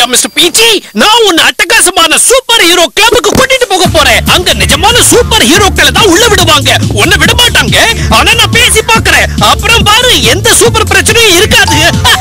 Idea mister பீச்சி நான் உன்னை அட்டகாசமான சூப்பர் ஹீரோ கிளப்புக்கு கூட்டிட்டு போக போறேன் அங்க நிஜமான சூப்பர் ஹீரோக்களை தான் உள்ள விடுவாங்க உன்னை விட மாட்டாங்க ஆனா நான் பேசி பார்க்கறேன் அப்புறம் பாரு எந்த சூப்பர் பிரச்சனையும் இருக்காது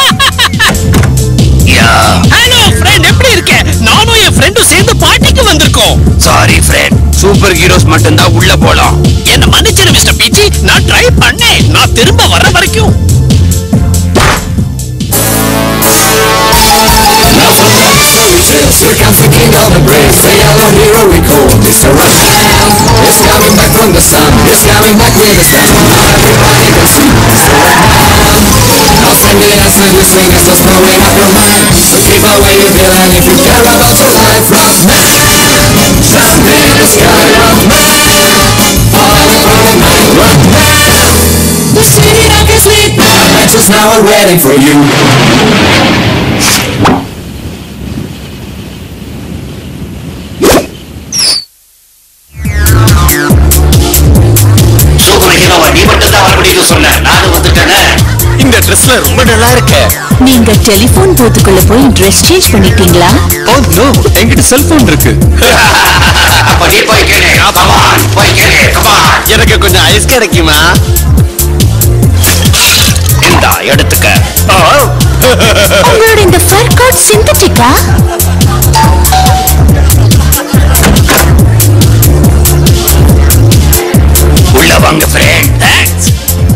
ஹலோ ஃப்ரெண்ட் எப்படி இருக்க நானும் என் ஃப்ரெண்டும் சேர்ந்து பார்ட்டிக்கு வந்திருக்கோம் சாரி ஃப்ரெண்ட் சூப்பர் ஹீரோஸ் மட்டும்தான் உள்ள போலாம் என்ன மன்னிச்சிரு மிஸ்டர் பீச்சி நான் ட்ரை பண்ணேன் நான் திரும்ப வர வரைக்கும் Here comes the king of the brave, the yellow hero we call Mr. Ryan. He's coming back from the sun, he's coming back with a sun. Now everybody can see Mr. Ryan. Now singing as many singers just blowing up your mind. So keep away your villain if you care about your life. Rock man, jump in the sky, rock man. All over night, rock man. The city that can sleep, just now are waiting for you. Super ஹீரோவா நீ மட்டும் தான் வர முடியும் சொன்ன நானும் வந்துட்டேனே இந்த ட்ரெஸ்ல ரொம்ப நல்லா இருக்க நீங்க டெலிபோன் பூத்துக்குள்ள போய் ட்ரெஸ் சேஞ்ச் பண்ணிட்டீங்களா ஓ நோ என்கிட்ட செல்போன் இருக்கு அப்ப நீ போய் கேளு கமான் போய் கேளு கமான் எனக்கு கொஞ்சம் ஐஸ் கிடைக்குமா இந்தா எடுத்துக்க உங்களோட இந்த ஃபர் கோட் சிந்தட்டிக்கா உள்ள வாங்க ஃப்ரெண்ட் தேங்க்ஸ்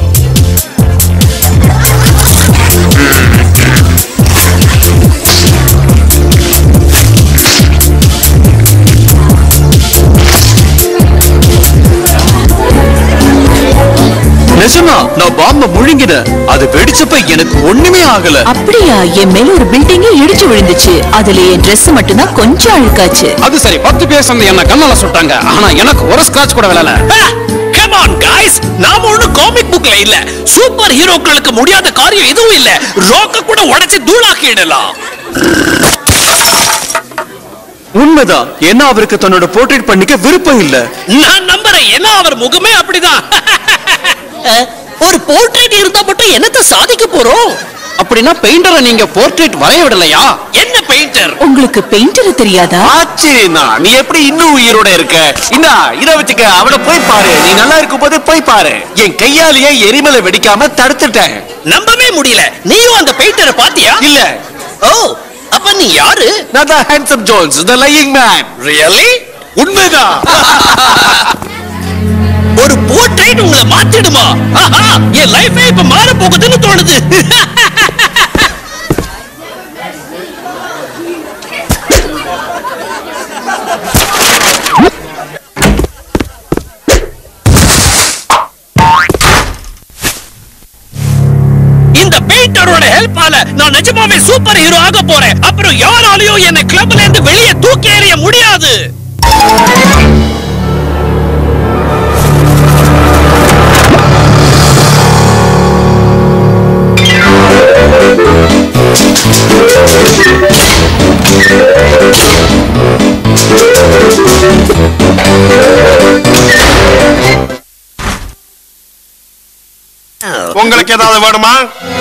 நிஜமா நான் பாம்ப முழுங்கினேன் அது வெடிச்சப்ப எனக்கு ஒண்ணுமே ஆகல அப்படியா என் மேல ஒரு பில்டிங்கே இடிச்சு விழுந்துச்சு அதுல என் Dress மட்டும்தான் கொஞ்சம் அழுக்காச்சு அது சரி பத்து பேர் சேர்ந்து என்ன கண்ணால சுட்டாங்க ஆனா எனக்கு ஒரு ஸ்கிராட்ச் கூட விழல கம் ஆன் गाइस நாம ஒண்ணு காமிக் புக்ல இல்ல சூப்பர் ஹீரோக்களுக்கு முடியாத காரியம் எதுவும் இல்ல ராக்க கூட உடைச்சு தூளாக்கிடலாம் உண்மைதான் ஏன்னா அவருக்கு தன்னோட போர்ட்ரேட் பண்ணிக்க விருப்பம் இல்ல நான் நம்புறேன் ஏன்னா அவர் முகமே அப்படிதான் அஹ், ஒரு போர்ட்ரேட் இருந்தா மட்டும் என்னத்த சாதிக்க போறோம் அப்படின்னா பெயிண்டரை நீங்க போர்ட்ரேட் வரைய விடலையா என்ன பெயிண்டர் உங்களுக்கு பெயிண்டர் தெரியாதா ஆச்சரியமா நீ எப்படி இன்னும் உயிரோட இருக்க இந்தா இத வச்சுக்க அவள போய் பாரு நீ நல்லா இருக்கும் போது போய் பாரு என் கையாலேயே எரிமலை வெடிக்காம தடுத்துட்டேன் நம்பவே முடியல நீயும் அந்த பெயிண்டரை பாத்தியா இல்ல ஓ அப்ப நீ யாரு நான் தான் handsome Jones the lying man really உண்மைதான் ஒரு போர்ட்ரேட் உங்களை மாத்திடுமா ஆஹா, என் லைஃபே இப்ப மாற போகுதுன்னு தோணுது இந்த பெயிண்டரோட ஹெல்ப்பால நான் நிஜமாவே சூப்பர் ஹீரோ ஆக போறேன் அப்புறம் யாராலையும் என்னை கிளப்ல இருந்து வெளியே தூக்கி எறிய முடியாது உங்களுக்கு ஏதாவது வேணுமா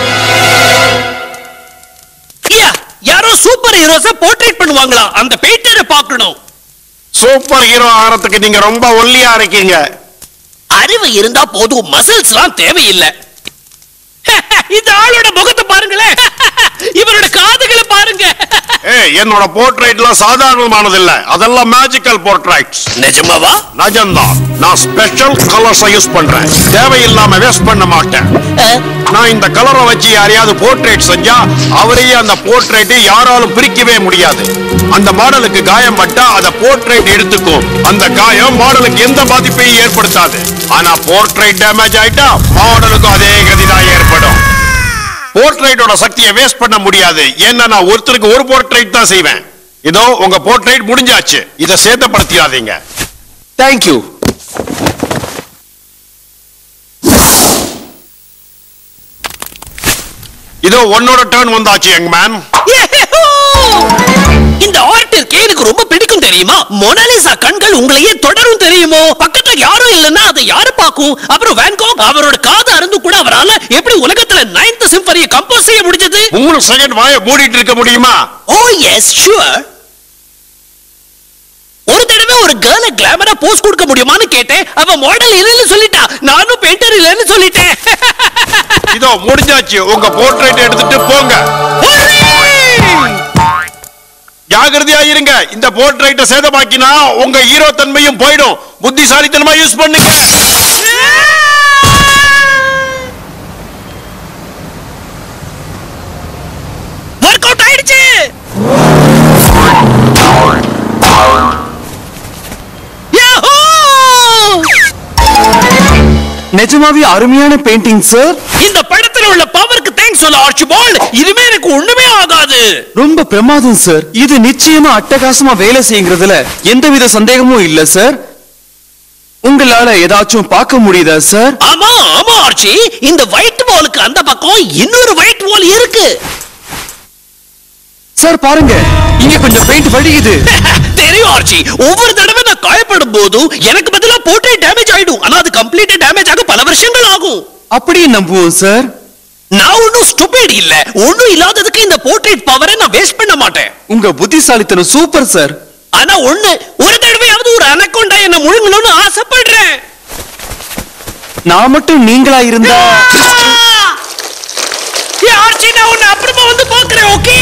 ஐயா, யாரோ சூப்பர் ஹீரோஸ போர்ட்ரேட் பண்ணுவாங்களா அந்த பெயிண்டரை பார்க்கணும் சூப்பர் ஹீரோ ஆகிறதுக்கு நீங்க ரொம்ப ஒல்லியா இருக்கீங்க அறிவு இருந்தா போதும் மசில்ஸ்லாம் தேவையில்லை இந்த ஆளோட முகத்தை பாருங்களேன் இவரோட காதுகளை பாருங்க ஏய் என்னோட போர்ட்ரைட்லாம் சாதாரணமானது இல்ல அதெல்லாம் மேஜிக்கல் போர்ட்ரைட்ஸ் நிஜமாவா நிஜம்தான் நான் ஸ்பெஷல் கலர்ஸை யூஸ் பண்றேன் தேவையில்லாம வேஸ்ட் பண்ண மாட்டேன் நான் இந்த கலரை வச்சு யாரையாவது போர்ட்ரேட் செஞ்சா அவரையே அந்த போர்ட்ரேட்டை யாராலும் பிரிக்கவே முடியாது அந்த மாடலுக்கு காயம் பட்டா அதை போர்ட்ரேட் எடுத்துக்கும் அந்த காயம் மாடலுக்கு எந்த பாதிப்பையும் ஏற்படுத்தாது ஆனா போர்ட்ரேட் டேமேஜ் ஆயிட்டா மாடலுக்கும் அதே கதிதான் ஏற்படும் போர்ட்ரைட்டோட சக்தியை வேஸ்ட் பண்ண முடியாது ஏன்னா நான் ஒருத்தருக்கு ஒரு போர்ட்ரைட் தான் செய்வேன் இதோ உங்க போர்ட்ரைட் முடிஞ்சாச்சு இதை சேதப்படுத்திடாதீங்க தேங்க்யூ இதோ உன்னோட டர்ன் வந்தாச்சு யங் மேன் யேஹூ! இந்த ஆர்ட் இருக்கே எனக்கு ரொம்ப பிடிக்கும் தெரியுமா மொனாலிசா கண்கள் உங்களையே தொடரும் தெரியுமோ பக்கத்துல யாரும் இல்லைன்னா அதை யாரு பார்க்கும் அப்புறம் வேன்கோக் அவரோட காது அருந்து கூட அவரால எப்படி உலகத்துல நைன்த் சிம்பனியை கம்போஸ் செய்ய முடிஞ்சது மூணு செகண்ட் வாயை மூடிட்டு இருக்க முடியுமா ஓ எஸ் ஷூர் ஒரு தடவை ஒரு கேர்ல கிளாமரா போஸ் கொடுக்க முடியுமான்னு கேட்டேன் அவ மாடல் இல்லைன்னு சொல்லிட்டா நானும் பெயிண்டர் இல்லைன்னு சொல்லிட்டேன் இதோ முடிஞ்சாச்சு உங்க போர்ட்ரேட் எடுத்துட்டு போங்க ஜாகிரதையா இருங்க இந்த போர்ட்ரேட்டை சேதமாக்கினா உங்க ஹீரோ தன்மையும் போயிடும் புத்திசாலித்தனமா யூஸ் பண்ணுங்க ஒர்க் அவுட் ஆயிடுச்சு Yahoo! நிஜமாவே அருமையான பெயிண்டிங் சார் இந்த படத்துல உள்ள பவருக்கு தேங்க்ஸ் சொல்ல ஆர்ச்சிபால்ட் இனிமே எனக்கு ஒண்ணுமே ஆகாது ரொம்ப பிரமாதம் சார் இது நிச்சயமா அட்டகாசமா வேலை செய்யுங்கிறதுல எந்தவித சந்தேகமும் இல்ல சார் உங்களால ஏதாச்சும் பார்க்க முடியுதா சார் ஆமா ஆமா ஆர்ச்சி இந்த ஒயிட் வாலுக்கு அந்த பக்கம் இன்னொரு ஒயிட் வால் இருக்கு சார் பாருங்க இங்க கொஞ்சம் பெயிண்ட் வடியுது தெரியும் ஆர்ச்சி ஒவ்வொரு தடவை நான் காயப்படும் போதும் எனக்கு பதிலா போட்டே டேமேஜ் ஆயிடும் ஆனா அது கம்ப்ளீட்டா டேமேஜ் ஆக பல வருஷங்கள் ஆகும் அப்படியே நம்புவோம் சார் நான் ஒன்னும் ஸ்டூபிட் இல்ல ஒண்ணும் இல்லாததுக்கு இந்த போர்ட்ரேட் பவரை நான் வேஸ்ட் பண்ண மாட்டேன் உங்க புத்திசாலித்தனம் சூப்பர் சார் ஆனா ஒண்ணு ஒரு தடவையாவது ஒரு அனக்கொண்டா என்ன முழுங்கணும்னு ஆசைப்படுறேன் நான் மட்டும் நீங்களா இருந்தா ஏ ஆர்ச்சி நான் உன்னை அப்புறமா வந்து பாக்குறேன் ஓகே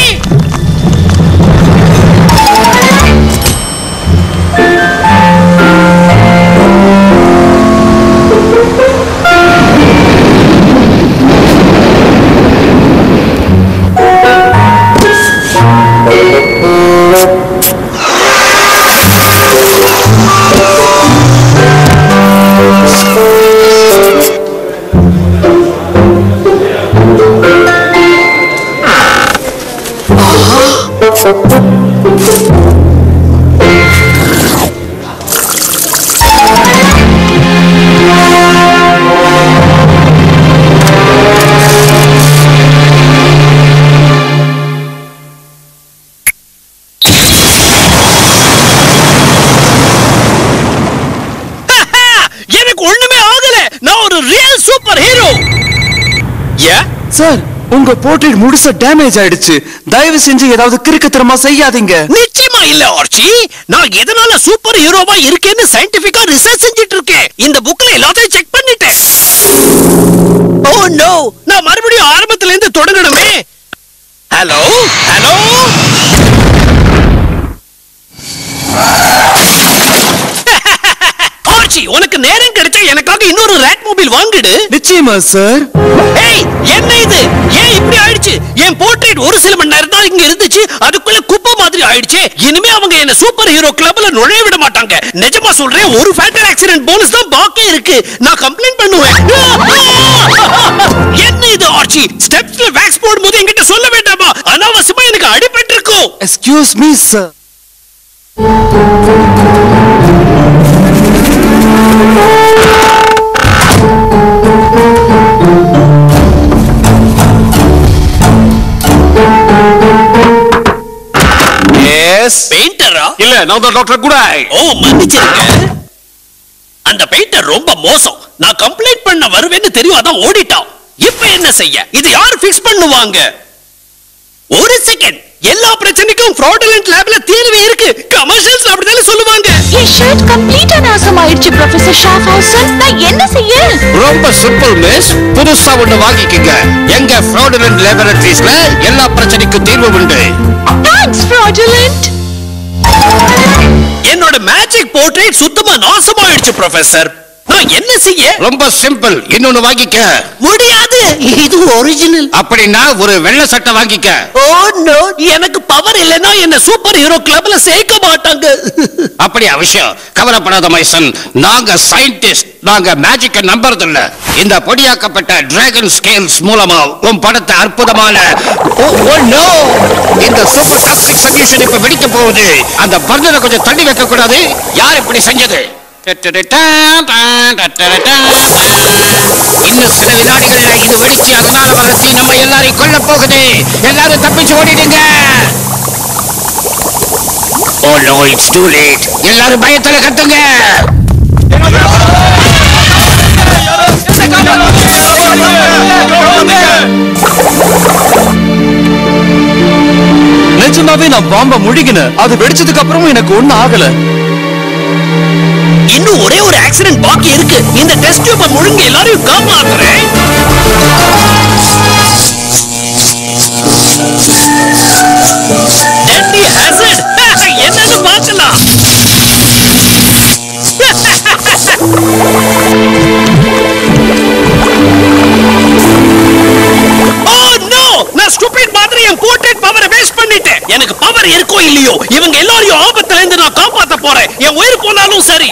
எனக்கு ஒண்ணுமே ஆகல நான் ஒரு ரியல் சூப்பர் ஹீரோ ஏ சார் உங்க போர்ட்ரேட் முழுசா டேமேஜ் ஆயிடுச்சு தயவு செஞ்சு ஏதாவது கிறுக்குத்தனமா செய்யாதீங்க நிச்சயமா இல்ல ஆர்ச்சி நான் எதனால சூப்பர் ஹீரோவா இருக்கேன்னு சயின்டிபிக்கா ரிசர்ச் செஞ்சிட்டு இருக்கேன் இந்த புக்ல எல்லாத்தையும் செக் பண்ணிட்டேன் ஓ நோ நான் மறுபடியும் ஆரம்பத்துல இருந்து தொடங்கணுமே ஹலோ ஹலோ ஆர்ச்சி உனக்கு நேரம் கிடைச்சா எனக்காக இன்னொரு ரேட் மொபைல் வாங்கிடு நிச்சயமா சார் ஏய் என்ன இது ஏன் இப்படி ஆயிடுச்சு என் போர்ட்ரேட் ஒரு சில மணி நேரம் தான் இங்க இருந்துச்சு அதுக்குள்ள குப்பை மாதிரி ஆயிடுச்சு இனிமே அவங்க என்ன சூப்பர் ஹீரோ கிளப்ல நுழைய விட மாட்டாங்க நிஜமா சொல்றேன் ஒரு ஃபேட்டல் ஆக்சிடென்ட் போனஸ் தான் பாக்கி இருக்கு நான் கம்ப்ளைண்ட் பண்ணுவேன் என்ன இது ஆர்ச்சி ஸ்டெப்ஸ்ல வேக்ஸ் போடும்போது என்கிட்ட சொல்ல வேண்டாமா அனாவசியமா எனக்கு அடிபட்டு இருக்கும் எக்ஸ்கியூஸ் மீ சார் எஸ் பெயிண்டரா இல்ல நான் தான் டாக்டர் கூட ஓ மன்னிச்சிருங்க அந்த பெயிண்டர் ரொம்ப மோசம் நான் கம்ப்ளைண்ட் பண்ண வருவேன்னு தெரியும் அதான் ஓடிட்டான் இப்ப என்ன செய்ய இது யார் ஃபிக்ஸ் பண்ணுவாங்க ஒரு செகண்ட் எல்லா பிரச்சனைக்கும் fraudulent லேப்ல தீர்வு இருக்கு கமர்ஷியல்ஸ் அப்படிதானே சொல்லுவாங்க என் ஷர்ட் கம்ப்ளீட்டா நாசமாயிடுச்சு ப்ரொஃபசர் ஷாஃப்ஹாசன் நான் என்ன செய்ய ரொம்ப சிம்பிள் மிஸ் புதுசா ஒண்ணு வாங்கிக்கங்க எங்க fraudulent laboratories-ல எல்லா பிரச்சனைக்கும் தீர்வு உண்டு தேங்க்ஸ் fraudulent என்னோட மேஜிக் போர்ட்ரேட் சுத்தமா நாசமாயிடுச்சு ப்ரொஃபசர் நான் என்ன செய்ய ரொம்ப சிம்பிள் இன்னொன்னு வாங்கிக்க முடியாது இது ஒரிஜினல் அப்படின்னா ஒரு வெள்ளை சட்டை வாங்கிக்க ஓ நோ எனக்கு பவர் இல்லைன்னா என்ன சூப்பர் ஹீரோ கிளப்ல சேர்க்க மாட்டாங்க அப்படி அவசியம் கவலைப்படாத மைசன் நாங்க சயின்டிஸ்ட் நாங்க மேஜிக்க நம்புறது இல்ல இந்த பொடியாக்கப்பட்ட டிராகன் ஸ்கேல்ஸ் மூலமா உன் படத்தை அற்புதமான ஓ, ஓ, no! இந்த சூப்பர் டாக்ஸிக் சொல்யூஷன் இப்ப வெடிக்க போகுது அந்த பர்னரை கொஞ்சம் தள்ளி வைக்க கூடாது யார் இப்படி செஞ்சது இன்னும் சில வினாடிகள்ல இது வெடிச்சு அதனால வர தீ நம்ம எல்லாரையும் கொல்ல போகுது எல்லாரும் தப்பிச்சு ஓடிடுங்க oh no it's too late எல்லாரும் பயத்துல கத்துங்க நிஜமாவே நான் பாம்ப முழுகினேன் அது வெடிச்சதுக்கு அப்புறமும் எனக்கு ஒண்ணும் ஆகல இன்னும் ஒரே ஒரு ஆக்சிடென்ட் பாக்கி இருக்கு இந்த டெஸ்ட் டியூப முழுங்க எல்லாரையும் காப்பாத்துறேன் Deadly hazard. என்னன்னு பார்க்கலாம் Oh no! நான் stupid மாதிரி என் portrait power-அ waste பண்ணிட்டேன். எனக்கு பவர் இருக்கோ இல்லையோ இவங்க எல்லாரையும் ஆபத்துல இருந்து நான் காப்பாத்த போறேன் என் உயிர் போனாலும் சரி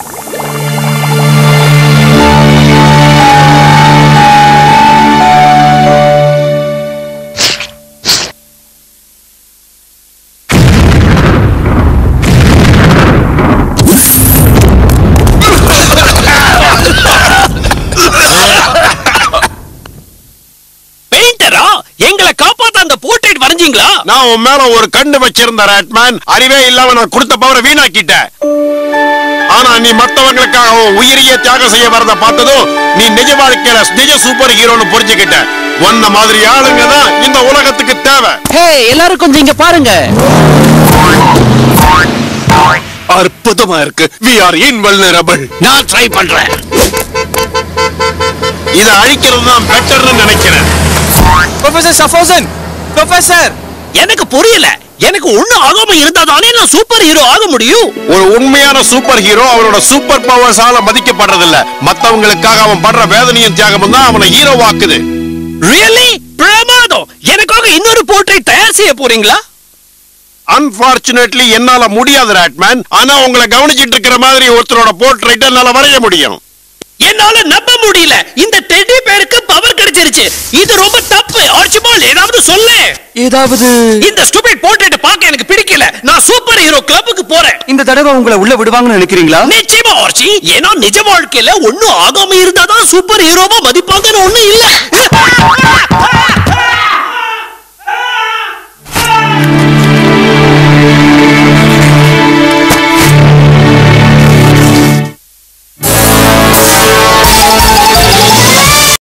பெயிண்டரா எங்களை காப்பாத்த அந்த போர்ட்ரேட் வரைஞ்சீங்களா நான் உன் மேல ஒரு கண்ணு வச்சிருந்த ரேட்மேன் அறிவே இல்லாம நான் கொடுத்த பவரை வீணாக்கிட்டேன் ஆனா நீ மத்தவங்களுக்காக உன் உயிரையே தியாகம் செய்ய வரத பார்த்ததும் நீ நிஜ வாழ்க்கையில நிஜ சூப்பர் ஹீரோன்னு புரிஞ்சுக்கிட்ட உன்ன மாதிரி ஆளுங்க தான் இந்த உலகத்துக்கு தேவை ஹே எல்லாரும் கொஞ்சம் இங்க பாருங்க அற்புதமா இருக்கு வி ஆர் இன்வல்னரபிள் நான் ட்ரை பண்றேன் இதை அழிக்கிறது தான் பெட்டர்னு நினைக்கிறேன் ப்ரொஃபசர் சஃபோசன் ப்ரொஃபசர் எனக்கு புரியல எனக்கு ஒண்ணு ஆகாம இருந்தாதானே நான் சூப்பர் ஹீரோ ஆக முடியும் ஒரு உண்மையான சூப்பர் ஹீரோ அவனோட சூப்பர் பவர்ஸால மதிக்கப்படுறதில்ல மத்தவங்களுக்காக அவன் படுற வேதனையும் தியாகமும் தான் அவனை ஹீரோ ஆக்குது ரியலி பிரமாதம் எனக்காக இன்னொரு போர்ட்ரேட் தயார் செய்ய போறீங்களா அன்பார்ச்சுனேட்லி என்னால முடியாது ராட்மேன் ஆனா உங்களை கவனிச்சிட்டு இருக்கிற மாதிரி ஒருத்தரோட போர்ட்ரைட் என்னால வரைய முடியும் என்னால நம்ப முடியல இந்த டெடி பேருக்கு பவர் கிடைச்சிருச்சு இது ரொம்ப தப்பு ஆர்ச்சிபால் ஏதாவது சொல்லு ஏதாவது இந்த ஸ்டூபிட் போர்ட்ரேட் பார்க்க எனக்கு பிடிக்கல நான் சூப்பர் ஹீரோ கிளப்புக்கு போறேன் இந்த தடவை உங்களை உள்ள விடுவாங்கன்னு நினைக்கிறீங்களா நிச்சயமா ஆர்ச்சி ஏன்னா நிஜ வாழ்க்கையில ஒண்ணும் ஆகாம இருந்தாதான் சூப்பர் ஹீரோவா மதிப்பாங்கன்னு ஒண்ணு இல்ல